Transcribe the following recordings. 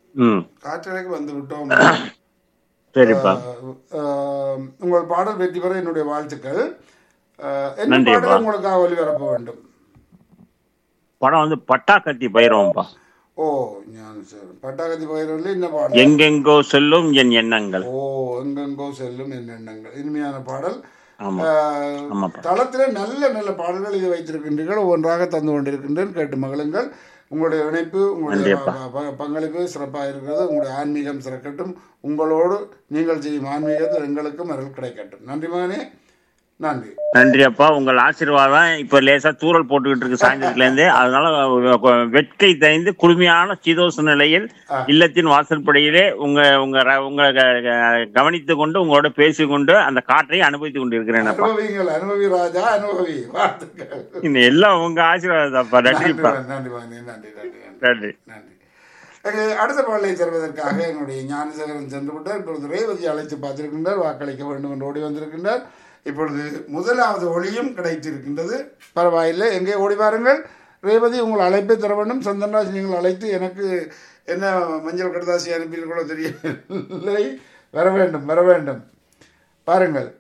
ம் காற்றலைக்கு வந்து விட்டோம் சரிப்பா அஹ், அஹ், உங்கள் பாடல் வெற்றி பெற என்னுடைய வாழ்த்துக்கள் அஹ், என்ன நன்றி பாடல் அப்பா. உங்களுக்காக ஒளிபரப்ப வேண்டும் படம் வந்து பட்டா கத்தி பயிரவம்பா ஓ ஞான சார் பட்டாக்கத்தி பயிரில் என்ன பாடல் எங்கெங்கோ செல்லும் என் எண்ணங்கள் ஓ எங்கெங்கோ செல்லும் என் எண்ணங்கள் இனிமையான பாடல் ஆமா அஹ், ஆமாப்பா தளத்திலே நல்ல நல்ல பாடல்கள் இது வைத்திருக்கின்றீர்கள் ஒவ்வொன்றாக தந்து கொண்டிருக்கின்றேன் கேட்டு மகளுங்கள் உங்களுடைய இணைப்பு உங்களுடைய நன்றிப்பா. ப- ப- பங்களிப்பு சிறப்பாக இருக்கிறது உங்களுடைய ஆன்மீகம் சிறக்கட்டும் உங்களோடு நீங்கள் செய்யும் ஆன்மீகத்தில் எங்களுக்கும் அருள் கிடைக்கட்டும் நன்றி மகனே நன்றி நன்றி அப்பா உங்கள் ஆசீர்வாதம் இப்ப லேசா தூறல் போட்டுக்கிட்டு இருக்கு சாயந்தரத்துல இருந்து அதனால வெட்கை தணிந்து குளுமையான சீதோஷ நிலையில் இல்லத்தின் வாசற்படியிலே உங்க உங்க ர- உங்க க- க- கவனித்துக் கொண்டு உங்களோட பேசிக்கொண்டு அந்த காற்றை அனுபவித்துக் கொண்டு இருக்கிறேன் அப்பா அனுபவிங்கள் அனுபவி ராஜா அனுபவி வாழ்த்துக்கள் இந்த எல்லாம் உங்க ஆசீர்வாதம் அப்பா நன்றி நன்றிப்பா மகனே, நன்றி மகனே, நன்றி நன்றி நன்றி நன்றி நன்றி எனக்கு அடுத்த பாடலை தருவதற்காக என்னுடைய ஞானசேகரன் சென்று விட்டார் இப்பொழுது ரேவதி அழைத்து பார்த்திருக்கின்றார் வாக்களிக்க வேண்டும் என்று ஓடி வந்திருக்கின்றார் இப்பொழுது முதலாவது ஒளியும் கிடைத்திருக்கின்றது பரவாயில்லை எங்கே ஓடி வாருங்கள் ரேவதி உங்கள் அழைப்பை தர வேண்டும் சந்தன்ராஜ் நீங்கள் அழைத்து எனக்கு என்ன மஞ்சள் கடதாசி அனுப்பியிருக்கோ தெரியவில்லை வர வேண்டும் வர வேண்டும் பாருங்கள்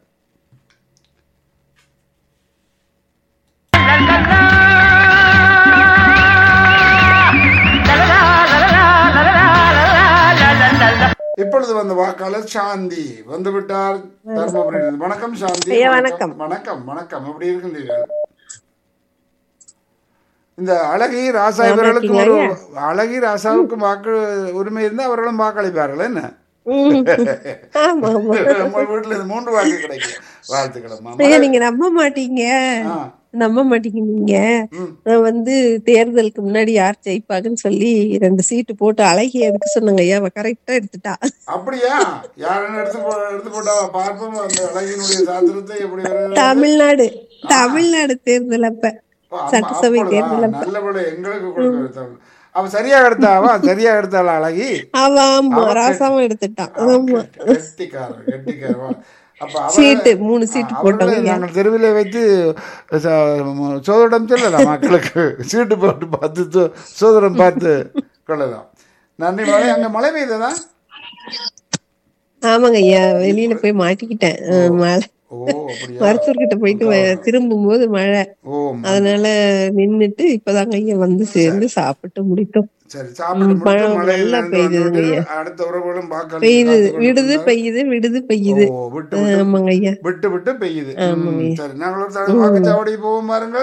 இப்பொழுது வந்த வாக்காளர் சாந்தி வந்து விட்டார் தர்மபுரியிலிருந்து வணக்கம் சாந்தி ஐயா, வணக்கம் வணக்கம் வணக்கம் எப்படி இருக்கின்றீர்கள் இந்த அழகி ராசா இவர்களுக்கு ஒரு அழகி ராசாவுக்கு வாக்கு உரிமை இருந்தா அவர்களும் வாக்களிப்பார்கள் என்ன ம். ஆமா ஆமா உங்க வீட்டுல இது மூன்று வாக்கு கிடைக்கும் வாழ்த்துக்கள் அம்மா. ஐயா நீங்க நம்ப மாட்டீங்க ஆ, நம்ப மாட்டீங்க நீங்க ம். நான் வந்து தேர்தலுக்கு முன்னாடி யார் ஜெயிப்பாங்கன்னு சொல்லி ரெண்டு சீட்டு போட்டு அழகி எதுக்கு சொன்னாங்க ஐயா அவ கரெக்டா எடுத்துட்டா அப்படியா யாருன்னு எடுத்து போ எடுத்து போட்டா பார்ப்போம் அந்த அழகினுடைய சாத்திரத்தை எப்படி வருகிறது? தமிழ்நாடு தமிழ்நாடு தேர்தல் அப்ப ஓ, ஆமா, சட்டசபை அப்படியா? தேர்தல் அப்ப நல்லபடியா எங்களுக்கு கொடுக்க அவ சரியா எடுத்தாவா சரியா எடுத்தாளா அழகி அவ ஆமா ராசாவும் எடுத்துட்டான் ஆமா கெட்டிக்காரர் கெட்டிக்காரர் அப்ப அவ- சீட்டு மூணு சீட்டு அவர்களை போட்டாங்க ஐயா. நாங்கள் தெருவில் வைத்து ச- சோதரம் சொல்லலாம் மக்களுக்கு சீட்டு போட்டு பார்த்து சோ- சோதரம் பார்த்து கொள்ளலாம் நன்றி மழை அங்க மழை பெய்ததா ஆமாங்க ஐயா வெளியில போய் மாட்டிக்கிட்டேன் அஹ் மழை ஓ அப்படியா மருத்துவர் கிட்ட போயிட்டு வ- திரும்பும் போது மழை ஓ அதனால நின்னுட்டு இப்பதாங்க ஐயா வந்து சேர்ந்து சாப்பிட்டு முடித்தோம் சரி சாப்பிட்டு ம், முடித்து மழை மழையில் நல்லா நனைந்து பெய்யுதுங்க வந்துவிட்டு ஐயா. அடுத்த உறவுகளும் பார்க்க பெய்யுது விடுது பெய்யுது விடுது பெய்யுது ஓ விட்டு விட்டு ஆமாங்க ஐயா விட்டு விட்டு பெய்யுது ஆமாங்க. ம், சரி நாங்கள் ஒரு தடவை வாக்குச்சாவடி போவோம் பாருங்க